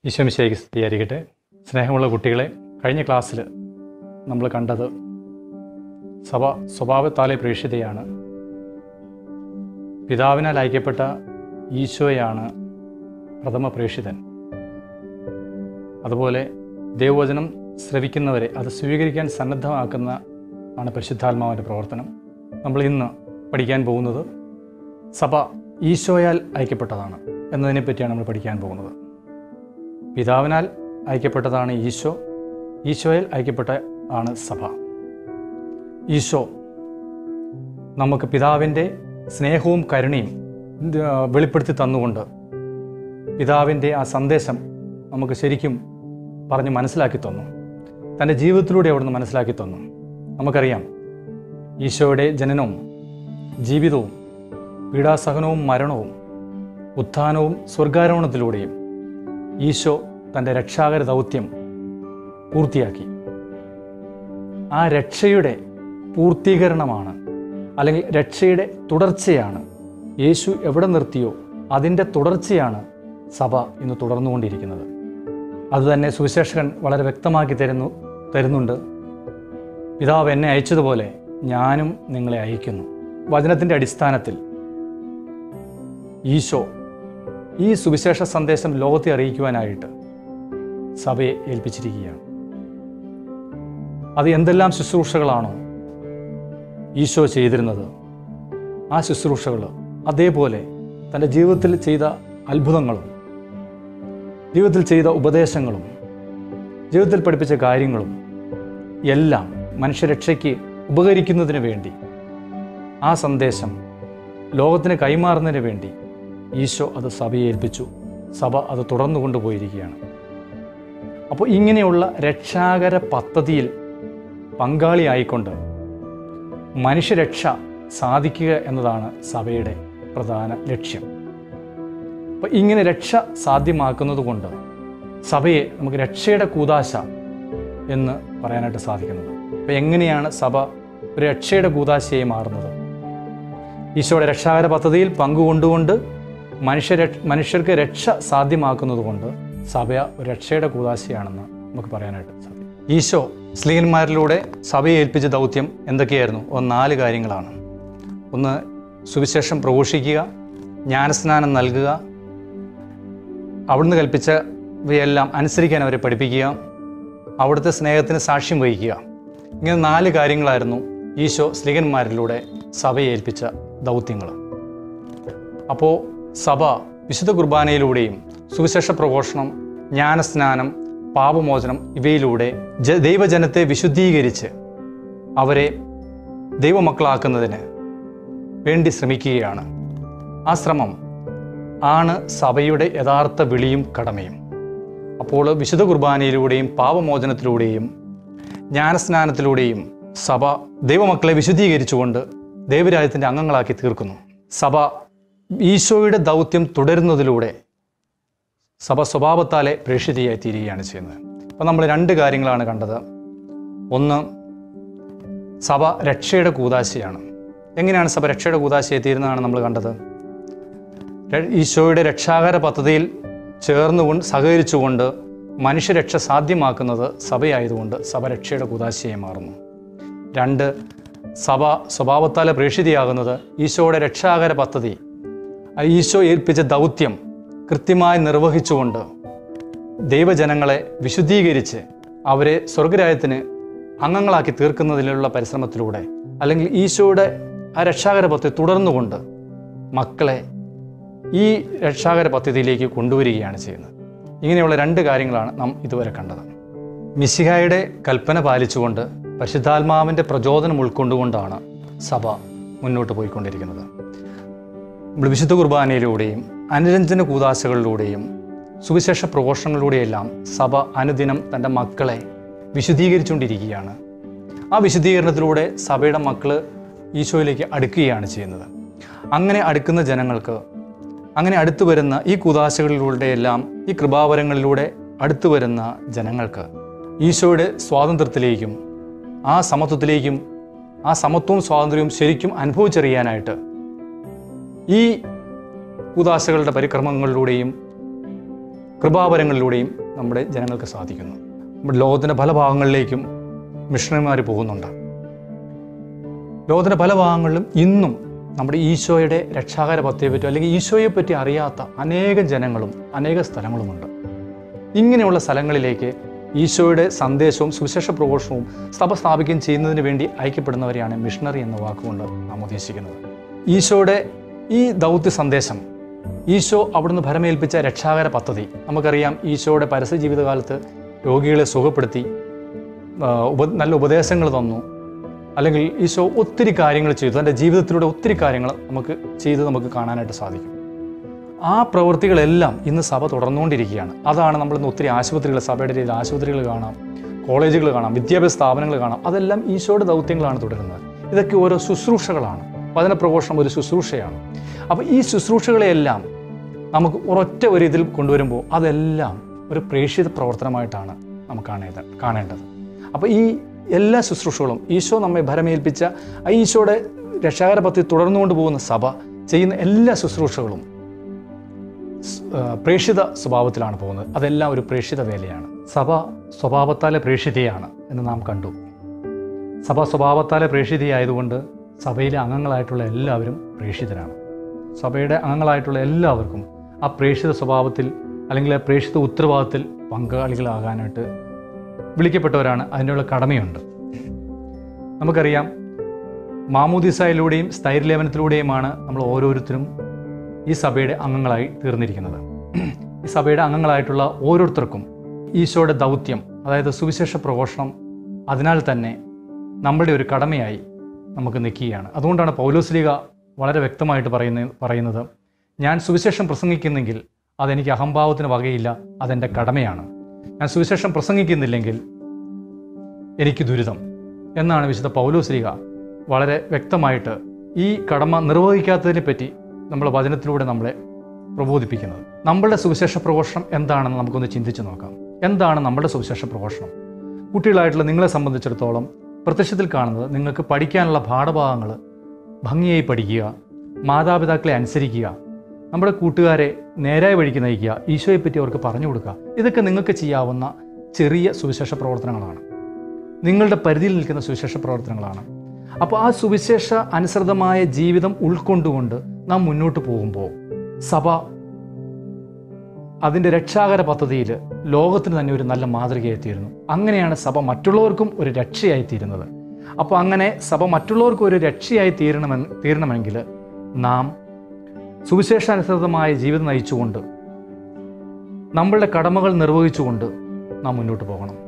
ഈശ്വമിശേക്ക് സ്തുതിയായിരിക്കട്ടെ സ്നേഹമുള്ള കുട്ടികളെ കഴിഞ്ഞ ക്ലാസ്സിൽ നമ്മൾ കണ്ടത് സഭ സ്വഭാവത്താലെ പ്രേക്ഷിതയാണ് പിതാവിനാൽ അയക്കപ്പെട്ട ഈശോയാണ് പ്രഥമ പ്രേക്ഷിതൻ അതുപോലെ ദൈവവചനം ശ്രവിക്കുന്നവരെ അത് സ്വീകരിക്കാൻ സന്നദ്ധമാക്കുന്ന ആണ് പരിശുദ്ധാത്മാവിൻ്റെ പ്രവർത്തനം നമ്മൾ ഇന്ന് പഠിക്കാൻ പോകുന്നത് സഭ ഈശോയാൽ അയക്കപ്പെട്ടതാണ് എന്നതിനെ പറ്റിയാണ് നമ്മൾ പഠിക്കാൻ പോകുന്നത് പിതാവിനാൽ അയക്കപ്പെട്ടതാണ് ഈശോ ഈശോയിൽ അയക്കപ്പെട്ട ആണ് സഭ ഈശോ നമുക്ക് പിതാവിൻ്റെ സ്നേഹവും കരുണയും ഇത് വെളിപ്പെടുത്തി തന്നുകൊണ്ട് പിതാവിൻ്റെ ആ സന്ദേശം നമുക്ക് ശരിക്കും പറഞ്ഞ് മനസ്സിലാക്കി തന്നു തൻ്റെ ജീവിതത്തിലൂടെ അവിടുന്ന് മനസ്സിലാക്കി തന്നു നമുക്കറിയാം ഈശോയുടെ ജനനവും ജീവിതവും പീഡാസഹനവും മരണവും ഉത്ഥാനവും സ്വർഗാരോഹണത്തിലൂടെയും ഈശോ തൻ്റെ രക്ഷാകര ദൗത്യം പൂർത്തിയാക്കി ആ രക്ഷയുടെ പൂർത്തീകരണമാണ് അല്ലെങ്കിൽ രക്ഷയുടെ തുടർച്ചയാണ് യേശു എവിടെ നിർത്തിയോ അതിൻ്റെ തുടർച്ചയാണ് സഭ ഇന്ന് തുടർന്നുകൊണ്ടിരിക്കുന്നത് അതുതന്നെ സുവിശേഷകൻ വളരെ വ്യക്തമാക്കി തരുന്നു തരുന്നുണ്ട് പിതാവ് എന്നെ അയച്ചതുപോലെ ഞാനും നിങ്ങളെ അയക്കുന്നു വചനത്തിൻ്റെ അടിസ്ഥാനത്തിൽ ഈശോ ഈ സുവിശേഷ സന്ദേശം ലോകത്തെ അറിയിക്കുവാനായിട്ട് സഭയെ ഏൽപ്പിച്ചിരിക്കുകയാണ് അത് എന്തെല്ലാം ശുശ്രൂഷകളാണോ ഈശോ ചെയ്തിരുന്നത് ആ ശുശ്രൂഷകൾ അതേപോലെ തൻ്റെ ജീവിതത്തിൽ ചെയ്ത അത്ഭുതങ്ങളും ജീവിതത്തിൽ ചെയ്ത ഉപദേശങ്ങളും ജീവിതത്തിൽ പഠിപ്പിച്ച കാര്യങ്ങളും എല്ലാം മനുഷ്യരക്ഷയ്ക്ക് ഉപകരിക്കുന്നതിന് വേണ്ടി ആ സന്ദേശം ലോകത്തിന് കൈമാറുന്നതിന് വേണ്ടി ഈശോ അത് സഭയെ ഏൽപ്പിച്ചു സഭ അത് തുടർന്നു കൊണ്ടുപോയിരിക്കുകയാണ് അപ്പോൾ ഇങ്ങനെയുള്ള രക്ഷാകര പദ്ധതിയിൽ പങ്കാളിയായിക്കൊണ്ട് മനുഷ്യരക്ഷ സാധിക്കുക എന്നതാണ് സഭയുടെ പ്രധാന ലക്ഷ്യം അപ്പോൾ ഇങ്ങനെ രക്ഷ സാധ്യമാക്കുന്നത് കൊണ്ട് സഭയെ നമുക്ക് രക്ഷയുടെ കൂതാശ എന്ന് പറയാനായിട്ട് സാധിക്കുന്നത് അപ്പോൾ എങ്ങനെയാണ് സഭ ഒരു രക്ഷയുടെ കൂതാശയായി മാറുന്നത് ഈശോയുടെ രക്ഷാകര പദ്ധതിയിൽ പങ്കുകൊണ്ടുകൊണ്ട് മനുഷ്യ മനുഷ്യർക്ക് രക്ഷ സാധ്യമാക്കുന്നത് കൊണ്ട് സഭ ഒരു രക്ഷയുടെ കൂതാശയാണെന്ന് നമുക്ക് പറയാനായിട്ട് സാധിക്കും ഈശോ സ്ലീഹന്മാരിലൂടെ സഭയെ ഏൽപ്പിച്ച ദൗത്യം എന്തൊക്കെയായിരുന്നു ഒന്ന് നാല് കാര്യങ്ങളാണ് ഒന്ന് സുവിശേഷം പ്രഘോഷിക്കുക ജ്ഞാനസ്നാനം നൽകുക അവിടുന്ന് കൽപ്പിച്ചവയെല്ലാം അനുസരിക്കാൻ അവരെ പഠിപ്പിക്കുക അവിടുത്തെ സ്നേഹത്തിന് സാക്ഷ്യം വഹിക്കുക ഇങ്ങനെ നാല് കാര്യങ്ങളായിരുന്നു ഈശോ സ്ലീഹന്മാരിലൂടെ സഭയെ ഏൽപ്പിച്ച ദൗത്യങ്ങൾ അപ്പോൾ സഭ വിശുദ്ധ കുർബാനയിലൂടെയും സുവിശേഷ പ്രഘോഷണം ജ്ഞാനസ്നാനം പാപമോചനം ഇവയിലൂടെ ജ ദൈവജനത്തെ വിശുദ്ധീകരിച്ച് അവരെ ദൈവമക്കളാക്കുന്നതിന് വേണ്ടി ശ്രമിക്കുകയാണ് ആ ശ്രമം ആണ് സഭയുടെ യഥാർത്ഥ വിളിയും കടമയും അപ്പോൾ വിശുദ്ധ കുർബാനയിലൂടെയും പാപമോചനത്തിലൂടെയും ജ്ഞാനസ്നാനത്തിലൂടെയും സഭ ദൈവമക്കളെ വിശുദ്ധീകരിച്ചുകൊണ്ട് ദൈവരാജ്യത്തിൻ്റെ അംഗങ്ങളാക്കി തീർക്കുന്നു സഭ ഈശോയുടെ ദൗത്യം തുടരുന്നതിലൂടെ സഭ സ്വഭാവത്താലെ പ്രേക്ഷിതയായി തീരുകയാണ് ചെയ്യുന്നത് അപ്പം നമ്മൾ രണ്ട് കാര്യങ്ങളാണ് കണ്ടത് ഒന്ന് സഭ രക്ഷയുടെ കൂതാശയാണ് എങ്ങനെയാണ് സഭ രക്ഷയുടെ കൂതാശയായി തീരുന്നതാണ് നമ്മൾ കണ്ടത് ര- ഈശോയുടെ രക്ഷാകര പദ്ധതിയിൽ ചേർന്നുകൊണ്ട് സഹകരിച്ചുകൊണ്ട് മനുഷ്യരക്ഷ സാധ്യമാക്കുന്നത് സഭയായതുകൊണ്ട് സഭ രക്ഷയുടെ കൂതാശയായി മാറുന്നു രണ്ട് സഭ സ്വഭാവത്താലെ പ്രേക്ഷിതയാകുന്നത് ഈശോയുടെ രക്ഷാകര പദ്ധതി ആ ഈശോ ഏൽപ്പിച്ച ദൗത്യം കൃത്യമായി നിർവഹിച്ചുകൊണ്ട് ദൈവജനങ്ങളെ വിശുദ്ധീകരിച്ച് അവരെ സ്വർഗരാജ്യത്തിന് അംഗങ്ങളാക്കി തീർക്കുന്നതിനുള്ള പരിശ്രമത്തിലൂടെ അല്ലെങ്കിൽ ഈശോയുടെ ആ രക്ഷാകര പദ്ധതി തുടർന്നുകൊണ്ട് മക്കളെ ഈ രക്ഷാകര പദ്ധതിയിലേക്ക് കൊണ്ടുവരികയാണ് ചെയ്യുന്നത് ഇങ്ങനെയുള്ള രണ്ട് കാര്യങ്ങളാണ് നാം ഇതുവരെ കണ്ടത് മിശിഹായുടെ കൽപ്പന പാലിച്ചുകൊണ്ട് പരിശുദ്ധാത്മാവിൻ്റെ പ്രചോദനം ഉൾക്കൊണ്ടുകൊണ്ടാണ് സഭ മുന്നോട്ട് പോയിക്കൊണ്ടിരിക്കുന്നത് നമ്മൾ വിശുദ്ധ കുർബാനയിലൂടെയും അനുരഞ്ജന കൂതാശകളിലൂടെയും സുവിശേഷ പ്രഘോഷങ്ങളിലൂടെയെല്ലാം സഭ അനുദിനം തൻ്റെ മക്കളെ വിശുദ്ധീകരിച്ചുകൊണ്ടിരിക്കുകയാണ് ആ വിശുദ്ധീകരണത്തിലൂടെ സഭയുടെ മക്കൾ ഈശോയിലേക്ക് അടുക്കുകയാണ് ചെയ്യുന്നത് അങ്ങനെ അടുക്കുന്ന ജനങ്ങൾക്ക് അങ്ങനെ അടുത്തു വരുന്ന ഈ കൂതാശകളിലൂടെയെല്ലാം ഈ കൃപാവരങ്ങളിലൂടെ അടുത്തു വരുന്ന ജനങ്ങൾക്ക് ഈശോയുടെ സ്വാതന്ത്ര്യത്തിലേക്കും ആ സമത്വത്തിലേക്കും ആ സമത്വവും സ്വാതന്ത്ര്യവും ശരിക്കും അനുഭവിച്ചറിയാനായിട്ട് ഈ കൂതാശകളുടെ പരിക്രമങ്ങളിലൂടെയും കൃപാവരങ്ങളിലൂടെയും നമ്മുടെ ജനങ്ങൾക്ക് സാധിക്കുന്നു നമ്മുടെ ലോകത്തിൻ്റെ പല ഭാഗങ്ങളിലേക്കും മിഷണറിമാർ പോകുന്നുണ്ട് ലോകത്തിൻ്റെ പല ഭാഗങ്ങളിലും ഇന്നും നമ്മുടെ ഈശോയുടെ രക്ഷാകര പദ്ധതിയെ പറ്റി അല്ലെങ്കിൽ ഈശോയെ പറ്റി അറിയാത്ത അനേകം ജനങ്ങളും അനേക സ്ഥലങ്ങളുമുണ്ട് ഇങ്ങനെയുള്ള സ്ഥലങ്ങളിലേക്ക് ഈശോയുടെ സന്ദേശവും സുവിശേഷ പ്രഘോഷവും സഭ സ്ഥാപിക്കുകയും ചെയ്യുന്നതിന് വേണ്ടി അയക്കപ്പെടുന്നവരെയാണ് മിഷണറി എന്ന വാക്കുകൊണ്ട് നാം ഉദ്ദേശിക്കുന്നത് ഈശോയുടെ ഈ ദൗത്യ സന്ദേശം ഈശോ അവിടുന്ന് ഭരമേൽപ്പിച്ച രക്ഷാകര പദ്ധതി നമുക്കറിയാം ഈശോയുടെ പരസ്യ ജീവിതകാലത്ത് രോഗികളെ സുഖപ്പെടുത്തി ആ, ഉപ നല്ല ഉപദേശങ്ങൾ തന്നു അല്ലെങ്കിൽ ഈശോ ഒത്തിരി കാര്യങ്ങൾ ചെയ്തു തൻ്റെ ജീവിതത്തിലൂടെ ഒത്തിരി കാര്യങ്ങൾ നമുക്ക് ചെയ്ത് നമുക്ക് കാണാനായിട്ട് സാധിക്കും ആ പ്രവൃത്തികളെല്ലാം ഇന്ന് സഭ തുടർന്നുകൊണ്ടിരിക്കുകയാണ് അതാണ് നമ്മൾ ഇന്ന് ഒത്തിരി ആശുപത്രികൾ സഭയുടെ രീതിയിൽ ആശുപത്രികൾ കാണാം കോളേജുകൾ കാണാം വിദ്യാഭ്യാസ സ്ഥാപനങ്ങൾ കാണാം അതെല്ലാം ഈശോയുടെ ദൗത്യങ്ങളാണ് തുടരുന്നത് ഇതൊക്കെ ഓരോ ശുശ്രൂഷകളാണ് വചന പ്രഘോഷണം ഒരു ശുശ്രൂഷയാണ് അപ്പോൾ ഈ ശുശ്രൂഷകളെയെല്ലാം നമുക്ക് ഒരൊറ്റ ഒരു ഇതിൽ കൊണ്ടുവരുമ്പോൾ അതെല്ലാം ഒരു പ്രേക്ഷിത പ്രവർത്തനമായിട്ടാണ് നമുക്ക് കാണേണ്ടത് കാണേണ്ടത് അപ്പോൾ ഈ എല്ലാ ശുശ്രൂഷകളും ഈശോ നമ്മെ ഭരമേൽപ്പിച്ച ആ ഈശോയുടെ രക്ഷാകര പദ്ധതി തുടർന്നുകൊണ്ട് പോകുന്ന സഭ ചെയ്യുന്ന എല്ലാ ശുശ്രൂഷകളും സ്- ആ, പ്രേക്ഷിത സ്വഭാവത്തിലാണ് പോകുന്നത് അതെല്ലാം ഒരു പ്രേക്ഷിത വേലയാണ് സഭ സ്വഭാവത്താലെ പ്രേക്ഷിതയാണ് എന്ന് നാം കണ്ടു സഭ സ്വഭാവത്താലെ പ്രേക്ഷിതയായതുകൊണ്ട് സഭയിലെ അംഗങ്ങളായിട്ടുള്ള എല്ലാവരും പ്രേക്ഷിതരാണ് സഭയുടെ അംഗങ്ങളായിട്ടുള്ള എല്ലാവർക്കും ആ പ്രേക്ഷിത സ്വഭാവത്തിൽ അല്ലെങ്കിൽ ആ പ്രേക്ഷിത ഉത്തരവാദിത്തത്തിൽ പങ്കാളികളാകാനായിട്ട് വിളിക്കപ്പെട്ടവരാണ് അതിനുള്ള കടമയുണ്ട് നമുക്കറിയാം മാമൂദിസായിലൂടെയും സ്ഥൈര്യലേപനത്തിലൂടെയുമാണ് നമ്മൾ ഓരോരുത്തരും ഈ സഭയുടെ അംഗങ്ങളായി തീർന്നിരിക്കുന്നത് ഈ സഭയുടെ അംഗങ്ങളായിട്ടുള്ള ഓരോരുത്തർക്കും ഈശോയുടെ ദൗത്യം അതായത് സുവിശേഷ പ്രഘോഷണം അതിനാൽ തന്നെ നമ്മളുടെ ഒരു കടമയായി നമുക്ക് നിൽക്കുകയാണ് അതുകൊണ്ടാണ് പൗലോസ്ലിക വളരെ വ്യക്തമായിട്ട് പറയുന്ന പറയുന്നത് ഞാൻ സുവിശേഷം പ്രസംഗിക്കുന്നെങ്കിൽ അതെനിക്ക് അഹംഭാവത്തിന് വകയില്ല അതെൻ്റെ കടമയാണ് ഞാൻ സുവിശേഷം പ്രസംഗിക്കുന്നില്ലെങ്കിൽ എനിക്ക് ദുരിതം എന്നാണ് വിശുദ്ധ പൗലോസ്ലിക വളരെ വ്യക്തമായിട്ട് ഈ കടമ നിർവഹിക്കാത്തതിനെ പറ്റി നമ്മൾ വചനത്തിലൂടെ നമ്മളെ പ്രബോധിപ്പിക്കുന്നത് നമ്മളുടെ സുവിശേഷ പ്രഘോഷണം എന്താണെന്ന് നമുക്കൊന്ന് ചിന്തിച്ച് നോക്കാം എന്താണ് നമ്മുടെ സുവിശേഷ പ്രഘോഷണം കുട്ടികളായിട്ടുള്ള നിങ്ങളെ സംബന്ധിച്ചിടത്തോളം പ്രത്യക്ഷത്തിൽ കാണുന്നത് നിങ്ങൾക്ക് പഠിക്കാനുള്ള പാഠഭാഗങ്ങൾ ഭംഗിയായി പഠിക്കുക മാതാപിതാക്കളെ അനുസരിക്കുക നമ്മുടെ കൂട്ടുകാരെ നേരായ വഴിക്ക് നയിക്കുക ഈശോയെ പറ്റി അവർക്ക് പറഞ്ഞു കൊടുക്കുക ഇതൊക്കെ നിങ്ങൾക്ക് ചെയ്യാവുന്ന ചെറിയ സുവിശേഷ പ്രവർത്തനങ്ങളാണ് നിങ്ങളുടെ പരിധിയിൽ നിൽക്കുന്ന സുവിശേഷ പ്രവർത്തനങ്ങളാണ് അപ്പോൾ ആ സുവിശേഷ അനുസൃതമായ ജീവിതം ഉൾക്കൊണ്ടുകൊണ്ട് നാം മുന്നോട്ട് പോകുമ്പോൾ സഭ അതിൻ്റെ രക്ഷാകര പദ്ധതിയിൽ ലോകത്തിന് തന്നെ ഒരു നല്ല മാതൃകയായി തീരുന്നു അങ്ങനെയാണ് സഭ മറ്റുള്ളവർക്കും ഒരു രക്ഷയായി തീരുന്നത് അപ്പോൾ അങ്ങനെ സഭ മറ്റുള്ളവർക്കും ഒരു രക്ഷയായി തീരണമെന്ന് തീരണമെങ്കിൽ നാം സുവിശേഷാനുസൃതമായ ജീവിതം നയിച്ചുകൊണ്ട് നമ്മളുടെ കടമകൾ നിർവഹിച്ചുകൊണ്ട് നാം മുന്നോട്ട് പോകണം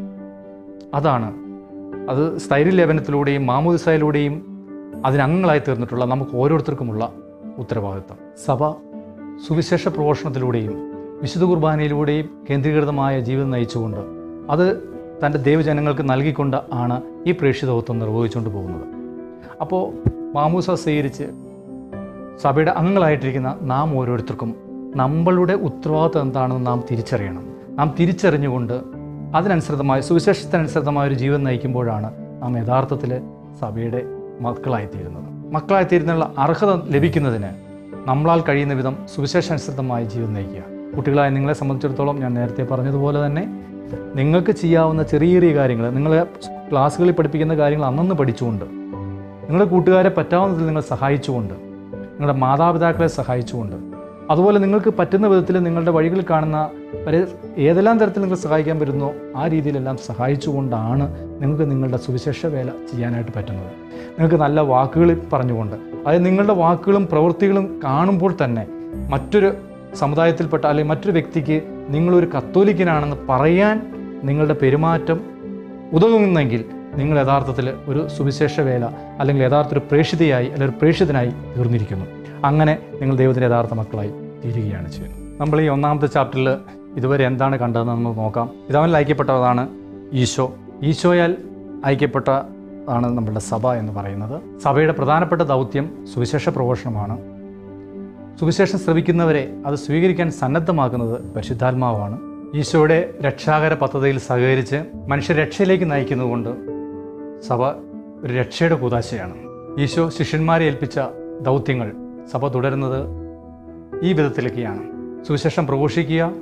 അതാണ് അത് സ്ഥൈര്യലേപനത്തിലൂടെയും മാമോദിസായിലൂടെയും അതിനംഗങ്ങളായി തീർന്നിട്ടുള്ള നമുക്ക് ഓരോരുത്തർക്കുമുള്ള ഉത്തരവാദിത്തം സഭ സുവിശേഷ പ്രഘോഷണത്തിലൂടെയും വിശുദ്ധ കുർബാനയിലൂടെയും കേന്ദ്രീകൃതമായ ജീവിതം നയിച്ചുകൊണ്ട് അത് തൻ്റെ ദൈവജനങ്ങൾക്ക് നൽകിക്കൊണ്ട് ആണ് ഈ പ്രേക്ഷിതത്വം നിർവഹിച്ചുകൊണ്ട് പോകുന്നത് അപ്പോൾ മാമൂസ സ്വീകരിച്ച് സഭയുടെ അംഗങ്ങളായിട്ടിരിക്കുന്ന നാം ഓരോരുത്തർക്കും നമ്മളുടെ ഉത്തരവാദിത്വം എന്താണെന്ന് നാം തിരിച്ചറിയണം നാം തിരിച്ചറിഞ്ഞുകൊണ്ട് അതിനനുസൃതമായ സുവിശേഷത്തിനനുസൃതമായ ഒരു ജീവൻ നയിക്കുമ്പോഴാണ് നാം യഥാർത്ഥത്തിൽ സഭയുടെ മക്കളായിത്തീരുന്നത് മക്കളായിത്തീരുന്നുള്ള അർഹത ലഭിക്കുന്നതിന് നമ്മളാൽ കഴിയുന്ന വിധം സുവിശേഷാനുസൃതമായ ജീവൻ നയിക്കുക കുട്ടികളായ നിങ്ങളെ സംബന്ധിച്ചിടത്തോളം ഞാൻ നേരത്തെ പറഞ്ഞതുപോലെ തന്നെ നിങ്ങൾക്ക് ചെയ്യാവുന്ന ചെറിയ ചെറിയ കാര്യങ്ങൾ നിങ്ങളെ ക്ലാസ്സുകളിൽ പഠിപ്പിക്കുന്ന കാര്യങ്ങൾ അന്നന്ന് പഠിച്ചുകൊണ്ട് നിങ്ങളുടെ കൂട്ടുകാരെ പറ്റാവുന്നതിൽ നിങ്ങൾ സഹായിച്ചുകൊണ്ട് നിങ്ങളുടെ മാതാപിതാക്കളെ സഹായിച്ചുകൊണ്ട് അതുപോലെ നിങ്ങൾക്ക് പറ്റുന്ന വിധത്തിൽ നിങ്ങളുടെ വഴികളിൽ കാണുന്ന വരെ ഏതെല്ലാം തരത്തിൽ നിങ്ങൾ സഹായിക്കാൻ പറ്റുന്നോ ആ രീതിയിലെല്ലാം സഹായിച്ചുകൊണ്ടാണ് നിങ്ങൾക്ക് നിങ്ങളുടെ സുവിശേഷ വേല ചെയ്യാനായിട്ട് പറ്റുന്നത് നിങ്ങൾക്ക് നല്ല വാക്കുകൾ പറഞ്ഞുകൊണ്ട് അതായത് നിങ്ങളുടെ വാക്കുകളും പ്രവൃത്തികളും കാണുമ്പോൾ തന്നെ മറ്റൊരു സമുദായത്തിൽപ്പെട്ട അല്ലെങ്കിൽ മറ്റൊരു വ്യക്തിക്ക് നിങ്ങളൊരു കത്തോലിക്കനാണെന്ന് പറയാൻ നിങ്ങളുടെ പെരുമാറ്റം ഉതകുന്നെങ്കിൽ നിങ്ങൾ യഥാർത്ഥത്തിൽ ഒരു സുവിശേഷ വേല അല്ലെങ്കിൽ യഥാർത്ഥ ഒരു പ്രേക്ഷിതയായി അല്ലെങ്കിൽ ഒരു പ്രേക്ഷിതനായി തീർന്നിരിക്കുന്നു അങ്ങനെ നിങ്ങൾ ദൈവത്തിൻ്റെ യഥാർത്ഥ മക്കളായി തീരുകയാണ് ചെയ്യുന്നത് നമ്മൾ ഈ ഒന്നാമത്തെ ചാപ്റ്ററിൽ ഇതുവരെ എന്താണ് കണ്ടതെന്ന് നമുക്ക് നോക്കാം പിതാവിൽ ഐക്യപ്പെട്ടതാണ് ഈശോ ഈശോയാൽ ഐക്യപ്പെട്ടതാണ് നമ്മളുടെ സഭ എന്ന് പറയുന്നത് സഭയുടെ പ്രധാനപ്പെട്ട ദൗത്യം സുവിശേഷ പ്രഘോഷണമാണ് സുവിശേഷം ശ്രവിക്കുന്നവരെ അത് സ്വീകരിക്കാൻ സന്നദ്ധമാക്കുന്നത് പരിശുദ്ധാത്മാവാണ് ഈശോയുടെ രക്ഷാകര പദ്ധതിയിൽ സഹകരിച്ച് മനുഷ്യരക്ഷയിലേക്ക് നയിക്കുന്നതുകൊണ്ട് സഭ ഒരു രക്ഷയുടെ കൂതാശയാണ് ഈശോ ശിഷ്യന്മാരെ ഏൽപ്പിച്ച ദൗത്യങ്ങൾ സഭ തുടരുന്നത് ഈ വിധത്തിലൊക്കെയാണ് സുവിശേഷം പ്രഘോഷിക്കുക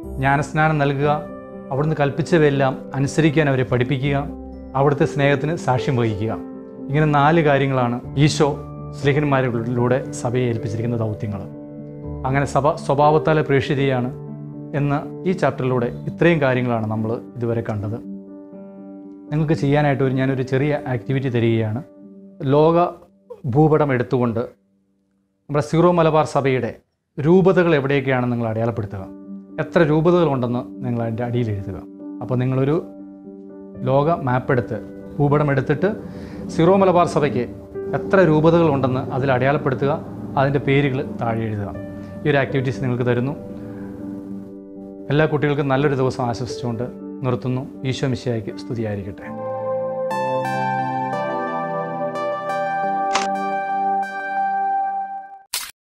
ജ്ഞാനസ്നാനം നൽകുക അവിടുന്ന് കൽപ്പിച്ചവയെല്ലാം അനുസരിക്കാൻ അവരെ പഠിപ്പിക്കുക അവിടുത്തെ സ്നേഹത്തിന് സാക്ഷ്യം വഹിക്കുക ഇങ്ങനെ നാല് കാര്യങ്ങളാണ് ഈശോ സ്ലേഹന്മാരിലൂടെ സഭയെ ഏൽപ്പിച്ചിരിക്കുന്ന ദൗത്യങ്ങൾ അങ്ങനെ സഭ സ്വഭാവത്താലെ പ്രേക്ഷിതയാണ് എന്ന ഈ ചാപ്റ്ററിലൂടെ ഇത്രയും കാര്യങ്ങളാണ് നമ്മൾ ഇതുവരെ കണ്ടത് നിങ്ങൾക്ക് ചെയ്യാനായിട്ട് ഒരു ഞാനൊരു ചെറിയ ആക്ടിവിറ്റി തരികയാണ് ലോക ഭൂപടം എടുത്തുകൊണ്ട് നമ്മുടെ സീറോ മലബാർ സഭയുടെ രൂപതകൾ എവിടെയൊക്കെയാണെന്ന് നിങ്ങൾ അടയാളപ്പെടുത്തുക എത്ര രൂപതകളുണ്ടെന്ന് നിങ്ങൾ അതിൻ്റെ അടിയിൽ എഴുതുക അപ്പോൾ നിങ്ങളൊരു ലോക മാപ്പ് എടുത്ത് ഭൂപടം എടുത്തിട്ട് സീറോ മലബാർ സഭയ്ക്ക് എത്ര രൂപതകളുണ്ടെന്ന് അതിൽ അടയാളപ്പെടുത്തുക അതിൻ്റെ പേരുകൾ താഴെ എഴുതുക ഈ ഒരു ആക്ടിവിറ്റീസ് നിങ്ങൾക്ക് തരുന്നു എല്ലാ കുട്ടികൾക്കും നല്ലൊരു ദിവസം ആശംസിച്ചുകൊണ്ട് നിർത്തുന്നു ഈശോ മിശിയായിക്ക് സ്തുതിയായിരിക്കട്ടെ